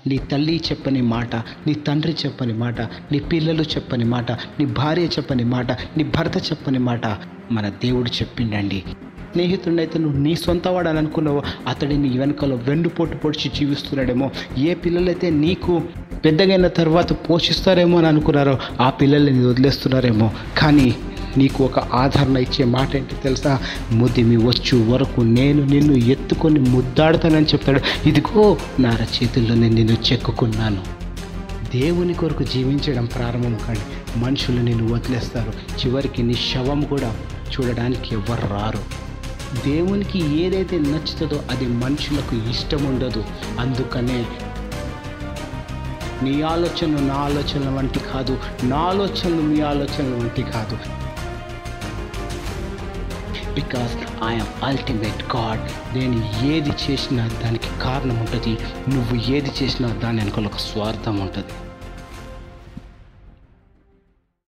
నీ తల్లి చెప్పని మాట నీ తండ్రి చెప్పని మాట నీ పిల్లలు చెప్పని మాట నీ భార్య చెప్పని మాట నీ భర్త చెప్పని మాట మన దేవుడు చెప్పిండండి స్నేహితుడైతే నువ్వు నీ సొంత వాడని అనుకున్నావో అతడిని వెనుకలో వెన్నుపోటు పొడిచి జీవిస్తున్నాడేమో ఏ పిల్లలైతే నీకు పెద్దగైన తర్వాత పోషిస్తారేమో అని అనుకున్నారో ఆ పిల్లల్ని వదిలేస్తున్నారేమో కానీ నీకు ఒక ఆదరణ ఇచ్చే మాట ఏంటి తెలుసా ముదిమి వచ్చు వరకు నేను నిన్ను ఎత్తుకొని ముద్దాడుతానని చెప్తాడు ఇదిగో నా చేతుల్లో నేను నిన్ను చెక్కుకున్నాను దేవుని కొరకు జీవించడం ప్రారంభం కానీ మనుషులు నిన్ను వదిలేస్తారు చివరికి నీ శవం కూడా చూడడానికి ఎవరు రారు దేవునికి ఏదైతే నచ్చుతుందో అది మనుషులకు ఇష్టం ఉండదు అందుకనే నీ ఆలోచనలు నా ఆలోచనల వంటి కాదు నా ఆలోచనలు మీ ఆలోచనల వంటి కాదు బికాస్ ఐఎమ్ అల్టిమేట్ గాడ్ నేను ఏది చేసినా దానికి కారణం ఉంటుంది నువ్వు ఏది చేసినా దాని వెనుకల ఒక స్వార్థం ఉంటుంది